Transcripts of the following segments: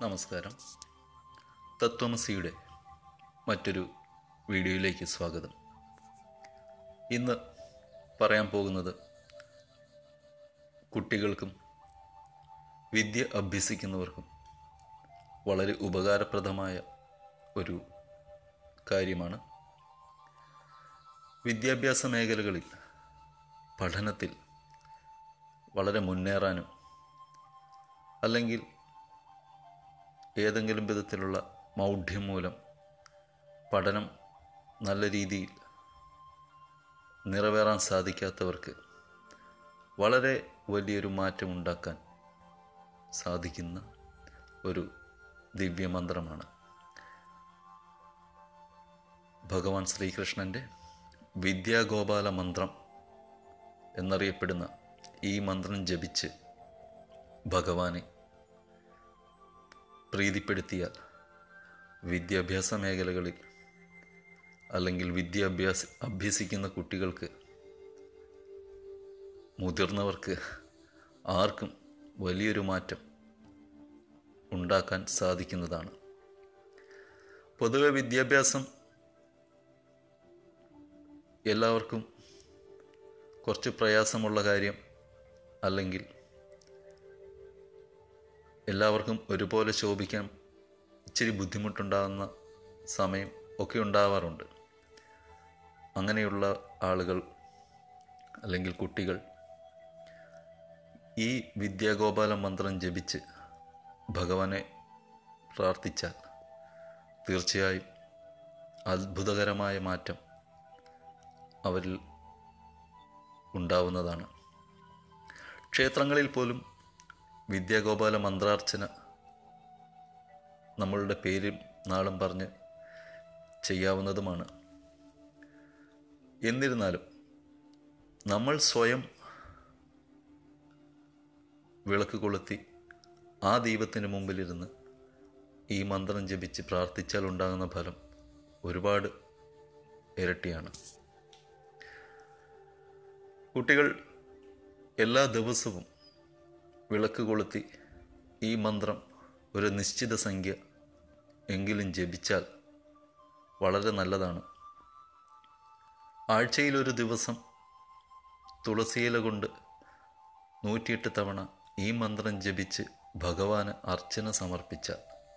നമസ്കാരം തത്വമസിയുടെ മറ്റൊരു വീഡിയോയിലേക്ക് സ്വാഗതം ഇന്ന് പറയാൻ പോകുന്നത് കുട്ടികൾക്കും വിദ്യ അഭ്യസിക്കുന്നവർക്കും വളരെ ഉപകാരപ്രദമായ ഒരു കാര്യമാണ് വിദ്യാഭ്യാസ മേഖലകളിൽ പഠനത്തിൽ വളരെ മുന്നേറാനും അല്ലെങ്കിൽ ഏതെങ്കിലും വിധത്തിലുള്ള മൗഢ്യം മൂലം പഠനം നല്ല രീതിയിൽ നിറവേറാൻ സാധിക്കാത്തവർക്ക് വളരെ വലിയൊരു മാറ്റം ഉണ്ടാക്കാൻ സാധിക്കുന്ന ഒരു ദിവ്യമന്ത്രമാണ് ഭഗവാൻ ശ്രീകൃഷ്ണൻ്റെ വിദ്യാഗോപാല മന്ത്രം എന്നറിയപ്പെടുന്ന ഈ മന്ത്രം ജപിച്ച് ഭഗവാനെ പ്രീതിപ്പെടുത്തിയാൽ വിദ്യാഭ്യാസ മേഖലകളിൽ അല്ലെങ്കിൽ വിദ്യാഭ്യാസ അഭ്യസിക്കുന്ന കുട്ടികൾക്ക് മുതിർന്നവർക്ക് ആർക്കും വലിയൊരു മാറ്റം ഉണ്ടാക്കാൻ സാധിക്കുന്നതാണ് പൊതുവെ വിദ്യാഭ്യാസം എല്ലാവർക്കും കുറച്ച് പ്രയാസമുള്ള കാര്യം അല്ലെങ്കിൽ എല്ലാവർക്കും ഒരുപോലെ ശോഭിക്കാൻ ഇച്ചിരി ബുദ്ധിമുട്ടുണ്ടാകുന്ന സമയം ഒക്കെ ഉണ്ടാവാറുണ്ട് അങ്ങനെയുള്ള ആളുകൾ അല്ലെങ്കിൽ കുട്ടികൾ ഈ വിദ്യാഗോപാല മന്ത്രം ജപിച്ച് ഭഗവാനെ പ്രാർത്ഥിച്ചാൽ തീർച്ചയായും അത്ഭുതകരമായ മാറ്റം അവരിൽ ഉണ്ടാവുന്നതാണ് ക്ഷേത്രങ്ങളിൽ പോലും വിദ്യാഗോപാല മന്ത്രാർച്ചന നമ്മളുടെ പേരും നാളും പറഞ്ഞ് ചെയ്യാവുന്നതുമാണ് എന്നിരുന്നാലും നമ്മൾ സ്വയം വിളക്ക് കൊളുത്തി ആ ദീപത്തിന് മുമ്പിലിരുന്ന് ഈ മന്ത്രം ജപിച്ച് പ്രാർത്ഥിച്ചാൽ ഉണ്ടാകുന്ന ഫലം ഒരുപാട് ഇരട്ടിയാണ് കുട്ടികൾ എല്ലാ ദിവസവും വിളക്ക് കൊളുത്തി ഈ മന്ത്രം ഒരു നിശ്ചിത സംഖ്യ എങ്കിലും ജപിച്ചാൽ വളരെ നല്ലതാണ് ആഴ്ചയിലൊരു ദിവസം തുളസിയില കൊണ്ട് നൂറ്റിയെട്ട് തവണ ഈ മന്ത്രം ജപിച്ച് ഭഗവാന് അർച്ചന സമർപ്പിച്ചാൽ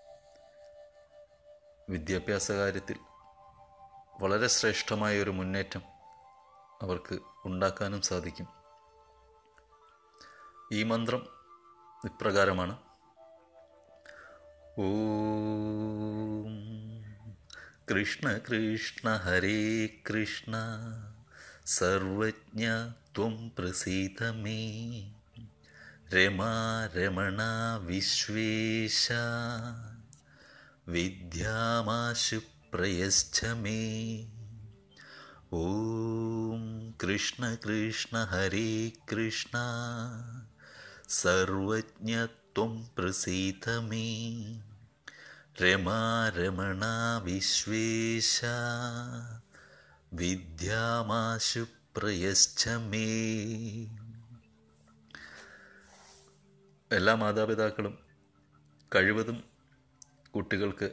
വിദ്യാഭ്യാസ കാര്യത്തിൽ വളരെ ശ്രേഷ്ഠമായ ഒരു മുന്നേറ്റം അവർക്ക് ഉണ്ടാക്കാനും സാധിക്കും ഈ മന്ത്രം ഇപ്രകാരമാണ് ഓം കൃഷ്ണ കൃഷ്ണ ഹരേ കൃഷ്ണ സർവജ്ഞ ത്വം പ്രസീത മേ രമാ രമണ വിശ്വേശ വിദ്യാമാശു പ്രയശ്ച മേ ഓം കൃഷ്ണ കൃഷ്ണ ഹരേ കൃഷ്ണ സർവജ്ഞത്വം പ്രസീത മേ രമാ രമണ വിശ്വേശ വിദ്യാമാശു പ്രയശ്ച മേ എല്ലാ മാതാപിതാക്കളും കഴിവതും കുട്ടികൾക്ക്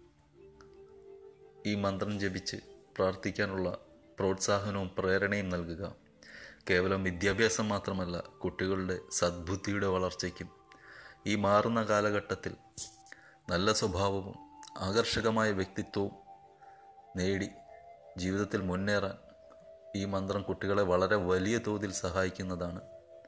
ഈ മന്ത്രം ജപിച്ച് പ്രാർത്ഥിക്കാനുള്ള പ്രോത്സാഹനവും പ്രേരണയും നൽകുക കേവലം വിദ്യാഭ്യാസം മാത്രമല്ല കുട്ടികളുടെ സദ്ബുദ്ധിയുടെ വളർച്ചയ്ക്കും ഈ മാറുന്ന കാലഘട്ടത്തിൽ നല്ല സ്വഭാവവും ആകർഷകമായ വ്യക്തിത്വവും നേടി ജീവിതത്തിൽ മുന്നേറാൻ ഈ മന്ത്രം കുട്ടികളെ വളരെ വലിയ തോതിൽ സഹായിക്കുന്നതാണ്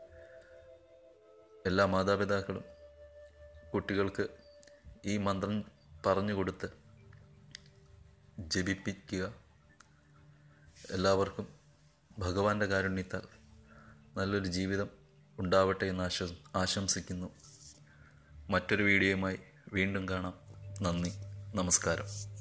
എല്ലാ മാതാപിതാക്കളും കുട്ടികൾക്ക് ഈ മന്ത്രം പറഞ്ഞു കൊടുത്ത് ജപിപ്പിക്കുക എല്ലാവർക്കും ഭഗവാന്റെ കാരുണ്യത്താൽ നല്ലൊരു ജീവിതം ഉണ്ടാവട്ടെ എന്ന് ആശ ആശംസിക്കുന്നു മറ്റൊരു വീഡിയോയുമായി വീണ്ടും കാണാം നന്ദി നമസ്കാരം